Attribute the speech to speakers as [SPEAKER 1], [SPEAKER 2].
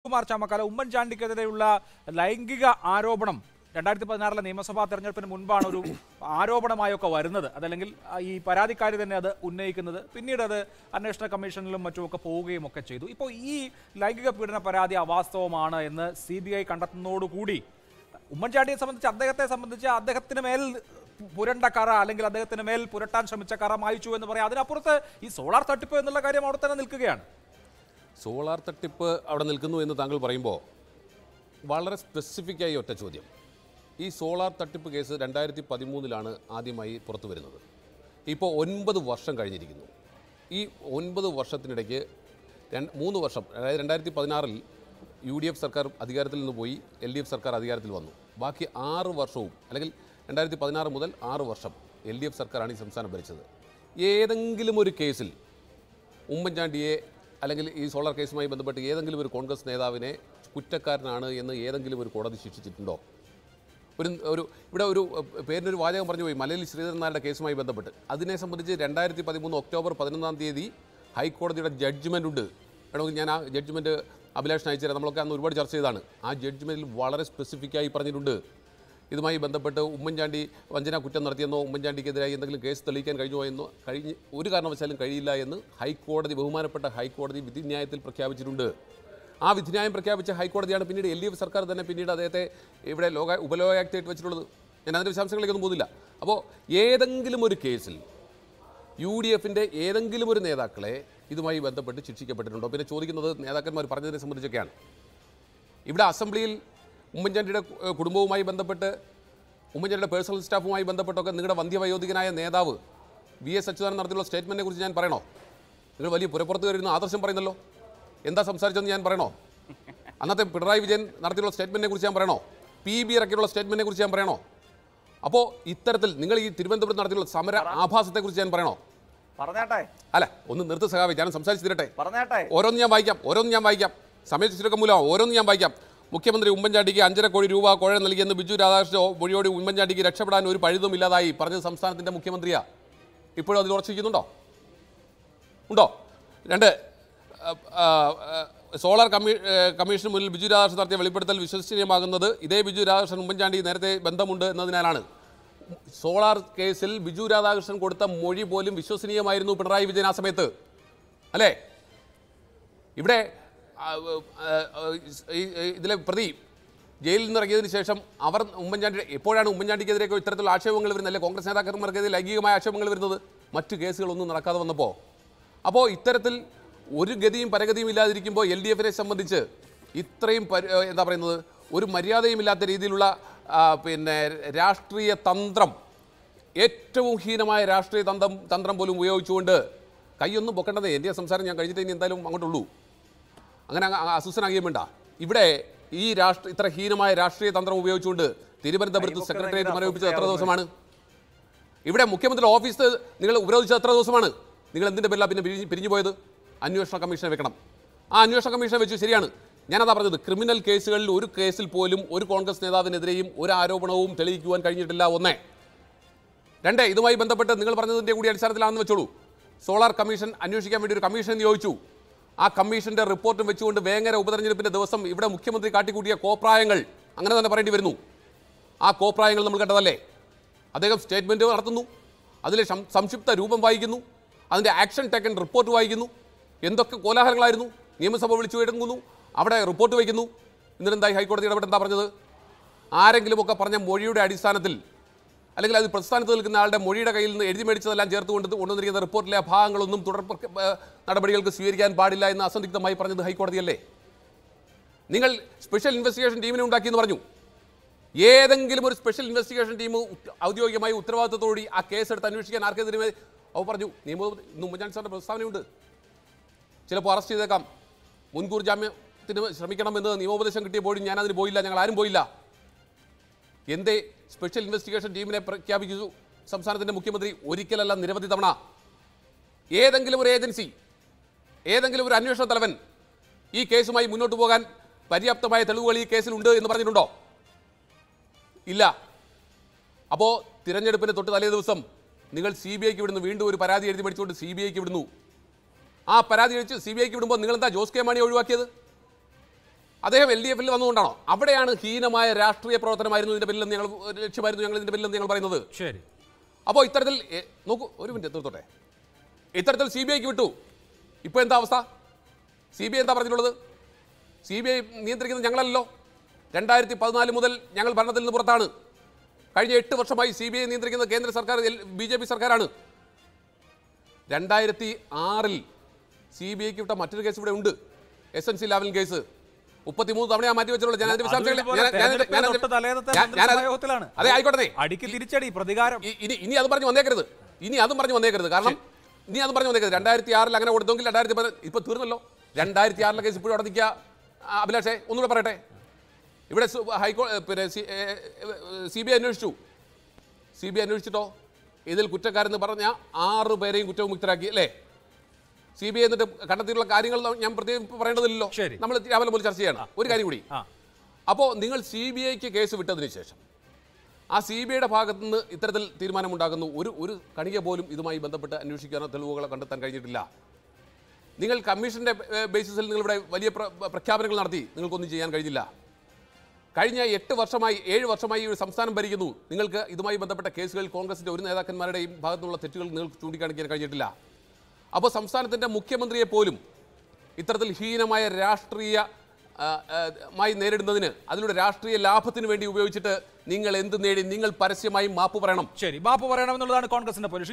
[SPEAKER 1] കുമാർ ചാമക്കാല ഉമ്മൻചാണ്ടിക്കെതിരെയുള്ള ലൈംഗിക ആരോപണം രണ്ടായിരത്തി പതിനാറിലെ നിയമസഭാ തെരഞ്ഞെടുപ്പിന് മുൻപാണ് ഒരു ആരോപണമായൊക്കെ വരുന്നത് അതല്ലെങ്കിൽ ആ, ഈ പരാതിക്കാരി തന്നെ അത് ഉന്നയിക്കുന്നത് പിന്നീട് അത് അന്വേഷണ കമ്മീഷനിലും മറ്റുമൊക്കെ പോവുകയും ഒക്കെ ചെയ്തു ഇപ്പോൾ ഈ ലൈംഗിക പീഡന പരാതി അവാസ്തവമാണ് എന്ന് സി ബി ഐ കണ്ടെത്തുന്നതോടുകൂടി ഉമ്മൻചാണ്ടിയെ സംബന്ധിച്ച് അദ്ദേഹത്തെ സംബന്ധിച്ച് അദ്ദേഹത്തിന് മേൽ പുരണ്ട കറ അല്ലെങ്കിൽ അദ്ദേഹത്തിന് മേൽ പുരട്ടാൻ ശ്രമിച്ച കറ മായിച്ചു എന്ന് പറയാം അതിനപ്പുറത്ത് ഈ സോളാർ തട്ടിപ്പ് എന്നുള്ള കാര്യം അവിടെ തന്നെ നിൽക്കുകയാണ്
[SPEAKER 2] സോളാർ തട്ടിപ്പ് അവിടെ നിൽക്കുന്നു എന്ന് താങ്കൾ പറയുമ്പോൾ വളരെ സ്പെസിഫിക്കായി ഒറ്റ ചോദ്യം ഈ സോളാർ തട്ടിപ്പ് കേസ് രണ്ടായിരത്തി പതിമൂന്നിലാണ് ആദ്യമായി പുറത്തു വരുന്നത് ഇപ്പോൾ ഒൻപത് വർഷം കഴിഞ്ഞിരിക്കുന്നു ഈ ഒൻപത് വർഷത്തിനിടയ്ക്ക് രണ്ട് മൂന്ന് വർഷം അതായത് രണ്ടായിരത്തി പതിനാറിൽ യു ഡി എഫ് സർക്കാർ അധികാരത്തിൽ നിന്ന് പോയി എൽ ഡി എഫ് സർക്കാർ അധികാരത്തിൽ വന്നു ബാക്കി ആറ് വർഷവും അല്ലെങ്കിൽ രണ്ടായിരത്തി പതിനാറ് മുതൽ ആറ് വർഷം എൽ ഡി എഫ് സർക്കാരാണ് ഈ സംസ്ഥാനം ഭരിച്ചത് ഏതെങ്കിലും ഒരു കേസിൽ ഉമ്മൻചാണ്ടിയെ അല്ലെങ്കിൽ ഈ സോളാർ കേസുമായി ബന്ധപ്പെട്ട് ഏതെങ്കിലും ഒരു കോൺഗ്രസ് നേതാവിനെ കുറ്റക്കാരനാണ് എന്ന് ഏതെങ്കിലും ഒരു കോടതി ശിക്ഷിച്ചിട്ടുണ്ടോ ഒരു ഒരു ഇവിടെ ഒരു എഹ്, പേരിനൊരു വാചകം പറഞ്ഞു പോയി മലയിൽ ശ്രീധരൻ നായരുടെ കേസുമായി ബന്ധപ്പെട്ട് അതിനെ സംബന്ധിച്ച് രണ്ടായിരത്തി പതിമൂന്ന് ഒക്ടോബർ പതിനൊന്നാം തീയതി ഹൈക്കോടതിയുടെ ജഡ്ജ്മെൻ്റ് ഉണ്ട് വേണമെങ്കിൽ ഞാൻ ആ ജഡ്ജ്മെൻറ്റ് അഭിലാഷിന് അയച്ചുതരാം നമ്മളൊക്കെ അന്ന് ഒരുപാട് ചർച്ച ചെയ്തതാണ് ആ ജഡ്ജ്മെൻറ്റിൽ വളരെ സ്പെസിഫിക്കായി പറഞ്ഞിട്ടുണ്ട് ഇതുമായി ബന്ധപ്പെട്ട് ഉമ്മൻചാണ്ടി വഞ്ചന കുറ്റം നടത്തിയെന്നോ ഉമ്മൻചാണ്ടിക്കെതിരായി എന്തെങ്കിലും കേസ് തെളിയിക്കാൻ കഴിഞ്ഞോ എന്നോ കഴിഞ്ഞ് ഒരു കാരണവശാലും കഴിയില്ല എന്ന് ഹൈക്കോടതി ബഹുമാനപ്പെട്ട ഹൈക്കോടതി വിധിന്യായത്തിൽ പ്രഖ്യാപിച്ചിട്ടുണ്ട് ആ വിധിന്യായം പ്രഖ്യാപിച്ച ഹൈക്കോടതിയാണ് പിന്നീട് എൽ ഡി എഫ് സർക്കാർ തന്നെ പിന്നീട് അദ്ദേഹത്തെ ഇവിടെ ലോക ഉപലോകായുക്തയായിട്ട് വെച്ചിട്ടുള്ളത് ഞാൻ അതിൻ്റെ വിശദാംശങ്ങളിലേക്കൊന്നും പോകുന്നില്ല അപ്പോൾ ഏതെങ്കിലും ഒരു കേസിൽ യു ഡി എഫിൻ്റെ ഏതെങ്കിലും ഒരു നേതാക്കളെ ഇതുമായി ബന്ധപ്പെട്ട് ശിക്ഷിക്കപ്പെട്ടിട്ടുണ്ടോ പിന്നെ ചോദിക്കുന്നത് നേതാക്കന്മാർ പറഞ്ഞതിനെ സംബന്ധിച്ചൊക്കെയാണ് ഇവിടെ അസംബ്ലിയിൽ ഉമ്മൻചാണ്ടിയുടെ ഏഹ്, കുടുംബവുമായി ബന്ധപ്പെട്ട് ഉമ്മൻചാണ്ടിയുടെ പേഴ്സണൽ സ്റ്റാഫുമായി ബന്ധപ്പെട്ടൊക്കെ നിങ്ങളുടെ വന്ധ്യവയോധികനായ നേതാവ് വി എസ് അച്യുതാനന്ദൻ നടത്തിയുള്ള സ്റ്റേറ്റ്മെൻറ്റിനെ കുറിച്ച് ഞാൻ പറയണോ നിങ്ങൾ വലിയ പുരപ്പുറത്ത് കയറിയിരുന്ന ആദർശം പറയുന്നല്ലോ എന്താ സംസാരിച്ചതെന്ന് ഞാൻ പറയണോ അന്നത്തെ പിണറായി വിജയൻ നടത്തിയുള്ള സ്റ്റേറ്റ്മെൻറ്റിനെ കുറിച്ച് ഞാൻ പറയണോ പി ബി ഇറക്കിയുള്ള സ്റ്റേറ്റ്മെൻറ്റിനെ കുറിച്ച് ഞാൻ പറയണോ അപ്പോൾ ഇത്തരത്തിൽ നിങ്ങൾ ഈ തിരുവനന്തപുരത്ത് നടത്തിയുള്ള സമര ആഭാസത്തെക്കുറിച്ച് ഞാൻ പറയണോ
[SPEAKER 3] പറഞ്ഞാട്ടെ
[SPEAKER 2] അല്ല ഒന്ന് നിർത്ത് സഹാബി ഞാൻ സംസാരിച്ച് തീരട്ടെ
[SPEAKER 3] പറഞ്ഞാട്ടെ
[SPEAKER 2] ഓരോന്ന് ഞാൻ വായിക്കാം ഓരോന്ന് ഞാൻ വായിക്കാം സമയത്ത് ചുരുക്കം മൂലം ഓരോന്ന് ഞാൻ വായിക്കാം മുഖ്യമന്ത്രി ഉമ്മൻചാണ്ടിക്ക് അഞ്ചര കോടി രൂപ കോഴ നൽകിയെന്ന് ബിജു രാധാകൃഷ്ണൻ മൊഴിയോട് ഉമ്മൻചാണ്ടിക്ക് രക്ഷപ്പെടാൻ ഒരു പഴുതും ഇല്ലാതായി പറഞ്ഞത് സംസ്ഥാനത്തിന്റെ മുഖ്യമന്ത്രിയാ ഇപ്പോഴും അതിൽ ഉറച്ചിരിക്കുന്നുണ്ടോ ഉണ്ടോ രണ്ട് അഹ്, ആഹ്, ആഹ്, സോളാർ കമ്മീ ഏഹ്, കമ്മീഷന് മുന്നിൽ ബിജു രാധാകൃഷ്ണൻ നടത്തിയ വെളിപ്പെടുത്തൽ വിശ്വസനീയമാകുന്നത് ഇതേ ബിജു രാധാകൃഷ്ണൻ ഉമ്മൻചാണ്ടി നേരത്തെ ബന്ധമുണ്ട് എന്നതിനാലാണ് സോളാർ കേസിൽ ബിജു രാധാകൃഷ്ണൻ കൊടുത്ത മൊഴി പോലും വിശ്വസനീയമായിരുന്നു പിണറായി വിജയൻ ആ സമയത്ത് അല്ലേ ഇവിടെ ആ, ആ, ആ, ഈ- ഈ- ഇതിലെ പ്രതി ജയിലിൽ നിന്ന് ഇറങ്ങിയതിന് ശേഷം അവർ ഉമ്മൻചാണ്ടി എപ്പോഴാണ് ഉമ്മൻചാണ്ടിക്കെതിരെ ഇത്തരത്തിലുള്ള ആക്ഷേപങ്ങൾ വരുന്നത് അല്ലെ കോൺഗ്രസ് നേതാക്കന്മാർക്കെതിരെ ലൈംഗികമായ ആക്ഷേപങ്ങൾ വരുന്നത് മറ്റു കേസുകളൊന്നും നടക്കാതെ വന്നപ്പോൾ അപ്പോൾ ഇത്തരത്തിൽ ഒരു ഗതിയും പരഗതിയും ഇല്ലാതിരിക്കുമ്പോൾ എൽ ഡി എഫിനെ സംബന്ധിച്ച് ഇത്രയും പരി- ഏഹ് എന്താ പറയുന്നത് ഒരു മര്യാദയും ഇല്ലാത്ത രീതിയിലുള്ള ആ, പിന്നെ രാഷ്ട്രീയ തന്ത്രം ഏറ്റവും ഹീനമായ രാഷ്ട്രീയ തന്ത്രം തന്ത്രം പോലും ഉപയോഗിച്ചുകൊണ്ട് കൈയൊന്നും പൊക്കേണ്ടതേ എൻ്റെ സംസാരം ഞാൻ കഴിഞ്ഞിട്ട് ഇനി എന്തായാലും അങ്ങോട്ടുള്ളൂ അങ്ങനെ അങ്ങ് അങ്ങ് അസ്വസ്ഥനാകുകയും വേണ്ട ഇവിടെ ഈ രാഷ്ട്ര ഇത്ര ഹീനമായ രാഷ്ട്രീയ തന്ത്രം ഉപയോഗിച്ചുകൊണ്ട് തിരുവനന്തപുരത്ത്
[SPEAKER 3] കൈപൊക്കൽ
[SPEAKER 2] സെക്രട്ടേറിയറ്റ്
[SPEAKER 3] എങ്ങനെ
[SPEAKER 2] മരവിപ്പിച്ചത് എത്ര
[SPEAKER 3] അസ്വസ്ഥയാവുന്നത്?
[SPEAKER 2] ദിവസമാണ് ഇവിടെ മുഖ്യമന്ത്രി ഓഫീസ് നിങ്ങൾ ഉപരോധിച്ചത് എത്ര ദിവസമാണ് നിങ്ങൾ എന്തിൻ്റെ പേരിലാണ് പിന്നെ പിരിഞ്ഞ് പിരിഞ്ഞു പോയത് അന്വേഷണ കമ്മീഷനെ വെക്കണം ആ അന്വേഷണ കമ്മീഷനെ വെച്ചു ശരിയാണ് ഞാനതാ പറഞ്ഞത് ക്രിമിനൽ കേസുകളിൽ ഒരു കേസിൽ പോലും ഒരു കോൺഗ്രസ് നേതാവിനെതിരെയും ഒരു ആരോപണവും തെളിയിക്കുവാൻ കഴിഞ്ഞിട്ടില്ല ഒന്നേ രണ്ട് ഇതുമായി ബന്ധപ്പെട്ട് നിങ്ങൾ പറഞ്ഞതിൻ്റെ കൂടി അടിസ്ഥാനത്തിലാണെന്ന് വെച്ചോളൂ സോളാർ കമ്മീഷൻ അന്വേഷിക്കാൻ വേണ്ടി ഒരു കമ്മീഷൻ നിയോഗിച്ചു ആ കമ്മീഷന്റെ റിപ്പോർട്ടും വെച്ചുകൊണ്ട് വേങ്ങര ഉപതെരഞ്ഞെടുപ്പിന്റെ ദിവസം ഇവിടെ മുഖ്യമന്ത്രി കാട്ടിക്കൂട്ടിയ കോപ്രായങ്ങൾ അങ്ങനെ തന്നെ പറയേണ്ടി വരുന്നു ആ കോപ്രായങ്ങൾ നമ്മൾ കണ്ടതല്ലേ അദ്ദേഹം സ്റ്റേറ്റ്മെൻറ്റ് നടത്തുന്നു അതിലെ സം- സംക്ഷിപ്ത രൂപം വായിക്കുന്നു അതിൻ്റെ ആക്ഷൻ ടേക്കൺ റിപ്പോർട്ട് വായിക്കുന്നു എന്തൊക്കെ കോലാഹലങ്ങളായിരുന്നു നിയമസഭ വിളിച്ചു എടുക്കുന്നു അവിടെ റിപ്പോർട്ട് വയ്ക്കുന്നു എന്നിട്ട് എന്തായി ഹൈക്കോടതി ഇടപെട്ട് എന്താ പറഞ്ഞത് ആരെങ്കിലുമൊക്കെ പറഞ്ഞ മൊഴിയുടെ അടിസ്ഥാനത്തിൽ അല്ലെങ്കിൽ അത് പ്രസ്ഥാനത്ത് നിൽക്കുന്ന ആളുടെ മൊഴിയുടെ കയ്യിൽ നിന്ന് എഴുതി മേടിച്ചതെല്ലാം ചേർത്ത് കൊണ്ട് കൊണ്ടുവന്നിരിക്കുന്ന റിപ്പോർട്ടിലെ ആ ഭാഗങ്ങളൊന്നും തുടർ പ്രക്ക- ഏഹ് നടപടികൾക്ക് സ്വീകരിക്കാൻ പാടില്ല എന്ന് അസന്ധിഗ്ധമായി പറഞ്ഞത് ഹൈക്കോടതിയല്ലേ നിങ്ങൾ സ്പെഷ്യൽ ഇൻവെസ്റ്റിഗേഷൻ ടീമിനെ ഉണ്ടാക്കിയെന്ന് പറഞ്ഞു ഏതെങ്കിലും ഒരു സ്പെഷ്യൽ ഇൻവെസ്റ്റിഗേഷൻ ടീം ഉത്ത- ഔദ്യോഗികമായി ഉത്തരവാദിത്തത്തോടെ ആ കേസ് എടുത്ത് അന്വേഷിക്കാൻ ആർക്കെതിരെ അവർ പറഞ്ഞു നിയമ ഇന്ന് ഉമ്മൻചാണ്ടി സാറിന്റെ പ്രസ്താവനയുണ്ട് ചിലപ്പോൾ അറസ്റ്റ് ചെയ്തേക്കാം മുൻകൂർ ജാമ്യത്തിന് ശ്രമിക്കണമെന്ന് നിയമോപദേശം കിട്ടിയപ്പോഴും ഞാൻ അതിന് പോയില്ല ഞങ്ങൾ ആരും പോയില്ല എന്തേ സ്പെഷ്യൽ ഇൻവെസ്റ്റിഗേഷൻ ടീമിനെ പ്രഖ്യാപിച്ചു സംസ്ഥാനത്തിന്റെ മുഖ്യമന്ത്രി ഒരിക്കലല്ല നിരവധി തവണ ഏതെങ്കിലും ഒരു ഏജൻസി ഏതെങ്കിലും ഒരു അന്വേഷണ തലവൻ ഈ കേസുമായി മുന്നോട്ട് പോകാൻ പര്യാപ്തമായ തെളിവുകൾ ഈ കേസിലുണ്ട് എന്ന് പറഞ്ഞിട്ടുണ്ടോ ഇല്ല അപ്പോൾ തിരഞ്ഞെടുപ്പിന് തൊട്ട് തലേ ദിവസം നിങ്ങൾ സി ബി ഐക്ക് വിടുന്നു വീണ്ടും ഒരു പരാതി എഴുതി മേടിച്ചുകൊണ്ട് സി ബി ഐക്ക് വിടുന്നു ആ പരാതി വെച്ച് സി ബി ഐക്ക് വിടുമ്പോൾ നിങ്ങൾ എന്താ ജോസ് കെ മാണി ഒഴിവാക്കിയത് അദ്ദേഹം എൽ ഡി എഫിൽ വന്നുകൊണ്ടാണോ അവിടെയാണ് ഹീനമായ രാഷ്ട്രീയ പ്രവർത്തനമായിരുന്നു ഇതിന്റെ പിന്നിലെന്ന് ഞങ്ങൾ ലക്ഷ്യമായിരുന്നു ഞങ്ങൾ ഇതിന്റെ പിന്നിലെന്ന് ഞങ്ങൾ പറയുന്നത്
[SPEAKER 1] ശരി
[SPEAKER 2] അപ്പോൾ ഇത്തരത്തിൽ എ, നോക്കൂ ഒരു മിനിറ്റ് തീർത്തോട്ടെ ഇത്തരത്തിൽ സി ബി ഐക്ക് വിട്ടു ഇപ്പോൾ എന്താ അവസ്ഥ സി ബി ഐ എന്താ പറഞ്ഞിട്ടുള്ളത് സി ബി ഐ നിയന്ത്രിക്കുന്നത് ഞങ്ങളല്ലോ രണ്ടായിരത്തി പതിനാല് മുതൽ ഞങ്ങൾ ഭരണത്തിൽ നിന്ന് പുറത്താണ് കഴിഞ്ഞ എട്ട് വർഷമായി സി ബി ഐ നിയന്ത്രിക്കുന്നത് കേന്ദ്ര സർക്കാർ ബി ജെ പി സർക്കാരാണ് രണ്ടായിരത്തി ആറിൽ സി ബി ഐക്ക് വിട്ട മറ്റൊരു കേസ് ഇവിടെ ഉണ്ട് S N C Lavalin case മുപ്പത്തിമൂന്ന് തവണ മാറ്റി വെച്ചുള്ളൂ ഞാൻ അതിന്റെ വിശദാംശങ്ങൾ
[SPEAKER 1] അതുപോലെ
[SPEAKER 2] ഞാൻ- ഞാൻ-
[SPEAKER 1] തെരഞ്ഞെടുപ്പിന്
[SPEAKER 2] ഞാൻ-
[SPEAKER 1] തൊട്ട് തലേന്നത്തെ
[SPEAKER 2] ഞാൻ- ഞാൻ-
[SPEAKER 1] മന്ത്രിസഭാ യോഗത്തിലാണ്.
[SPEAKER 2] അതെ ആയിക്കോട്ടെ
[SPEAKER 1] അടിക്ക് തിരിച്ചടി പ്രതികാരം
[SPEAKER 2] ഇ- ഇനി ഇനി അത് പറഞ്ഞു വന്നേക്കരുത് ഇനി അതും പറഞ്ഞു വന്നേക്കരുത് കാരണം ഇനി അതും പറഞ്ഞു വന്നേക്കരുത് രണ്ടായിരത്തി ആറിൽ അങ്ങനെ കൊടുത്തെങ്കിൽ രണ്ടായിരത്തി പതി ഇപ്പൊ തീർന്നല്ലോ രണ്ടായിരത്തി ആറിലെ കേസ് ഇപ്പോഴും അവിടെ നിൽക്കുക ആ, അഭിലാഷേ ഒന്നുകൂടെ പറയട്ടെ ഇവിടെ സു- ഹൈക്കോ ഏ, പിന്നെ സി ബി ഐ അന്വേഷിച്ചു സി ബി ഐ അന്വേഷിച്ചിട്ടോ ഇതിൽ കുറ്റക്കാരെന്ന് പറഞ്ഞ ആറ് പേരെയും കുറ്റവിമുക്തരാക്കി അല്ലേ സി ബി ഐ എന്നിട്ട് കണ്ടെത്തിയിട്ടുള്ള കാര്യങ്ങൾ ഞാൻ പ്രത്യേകം ഇപ്പൊ പറയേണ്ടതില്ലല്ലോ
[SPEAKER 1] ശരി.
[SPEAKER 2] നമ്മൾ രാവിലെ മുതൽ ചർച്ച ചെയ്യണം ഒരു കാര്യം കൂടി
[SPEAKER 1] ആ
[SPEAKER 2] അപ്പോൾ നിങ്ങൾ സി ബി ഐക്ക് കേസ് വിട്ടതിന് ശേഷം ആ സി ബി ഐയുടെ ഭാഗത്തു നിന്ന് ഇത്തരത്തിൽ തീരുമാനമുണ്ടാകുന്നു ഒരു ഒരു കണിക പോലും ഇതുമായി ബന്ധപ്പെട്ട് അന്വേഷിക്കാനോ തെളിവുകളോ കണ്ടെത്താൻ കഴിഞ്ഞിട്ടില്ല നിങ്ങൾ കമ്മീഷന്റെ ഏഹ്, ബേസിസിൽ നിങ്ങളിവിടെ വലിയ പ്ര- പ്രഖ്യാപനങ്ങൾ നടത്തി നിങ്ങൾക്കൊന്നും ചെയ്യാൻ കഴിഞ്ഞില്ല കഴിഞ്ഞ എട്ട് വർഷമായി ഏഴ് വർഷമായി ഈ ഒരു സംസ്ഥാനം ഭരിക്കുന്നു നിങ്ങൾക്ക് ഇതുമായി ബന്ധപ്പെട്ട കേസുകൾ കോൺഗ്രസിന്റെ ഒരു നേതാക്കന്മാരുടെയും ഭാഗത്തുനിന്നുള്ള തെറ്റുകൾ നിങ്ങൾക്ക് ചൂണ്ടിക്കാണിക്കാൻ കഴിഞ്ഞിട്ടില്ല അപ്പോൾ സംസ്ഥാനത്തിന്റെ മുഖ്യമന്ത്രിയെ പോലും ഇത്തരത്തിൽ ഹീനമായ രാഷ്ട്രീയ ആ, ആ, മായി നേരിടുന്നതിന് അതിലൂടെ രാഷ്ട്രീയ ലാഭത്തിന് വേണ്ടി ഉപയോഗിച്ചിട്ട് നിങ്ങൾ എന്ത് നേടി നിങ്ങൾ പരസ്യമായി മാപ്പ് പറയണം
[SPEAKER 1] ശരി മാപ്പ് പറയണമെന്നുള്ളതാണ് കോൺഗ്രസിന്റെ പൊലിഷൻ